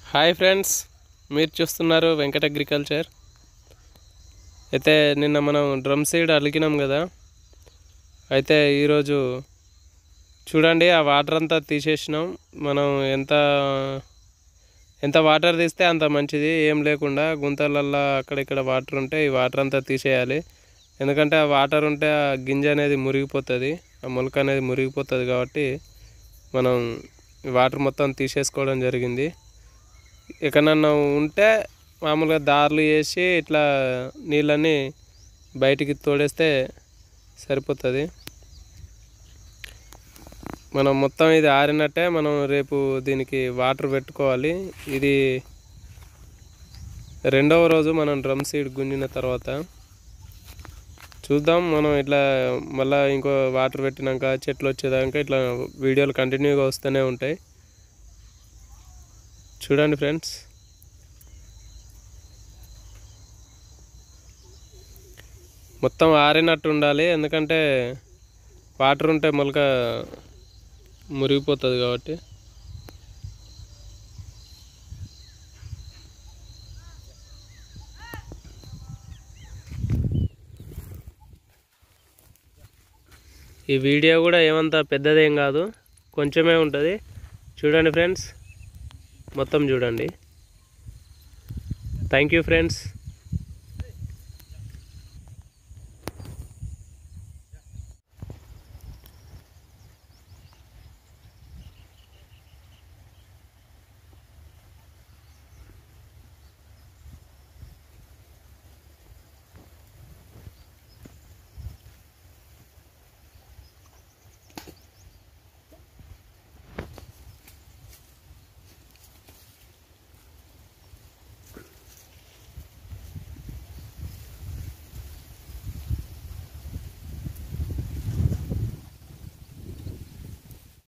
hi friends మీరు చూస్తున్నారు Venkata agriculture అయితే నిన్న మనం డ్రమ్ సీడ్ అలికినాం కదా అయితే ఈరోజు చూడండి ఆ వాటర్ అంతా తీసేసినాం మనం ఎంత ఎంత వాటర్ తీస్తే అంత మంచిది ఏం లేకుండా గుంతలల్లో అక్కడిక్కడ వాటర్ ఉంటే ఈ వాటర్ అంతా తీసేయాలి ఎందుకంటే ఆ వాటర్ ఉంటే ఆ గింజ అనేది మురిగిపోతుంది ఆ మొలక అనేది మురిగిపోతుంది కాబట్టి మనం ఈ వాటర్ మొత్తం తీసేసుకోవడం జరిగింది ఎక్కడన్నా ఉంటే మామూలుగా దారులు వేసి ఇట్లా నీళ్ళని బయటికి తోడేస్తే సరిపోతుంది మనం మొత్తం ఇది ఆరినట్టే మనం రేపు దీనికి వాటర్ పెట్టుకోవాలి ఇది రెండవ రోజు మనం డ్రమ్ సీడ్ గుంజిన తర్వాత చూద్దాం మనం ఇట్లా మళ్ళీ ఇంకో వాటర్ పెట్టినాక చెట్లు వచ్చేదాకా ఇట్లా వీడియోలు కంటిన్యూగా వస్తూనే ఉంటాయి చూడండి ఫ్రెండ్స్ మొత్తం ఆరినట్టు ఉండాలి ఎందుకంటే వాటర్ ఉంటే మొలక మురిగిపోతుంది కాబట్టి ఈ వీడియో కూడా ఏమంత పెద్దదేం కాదు కొంచెమే ఉంటుంది చూడండి ఫ్రెండ్స్ మొత్తం చూడండి థ్యాంక్ యూ ఫ్రెండ్స్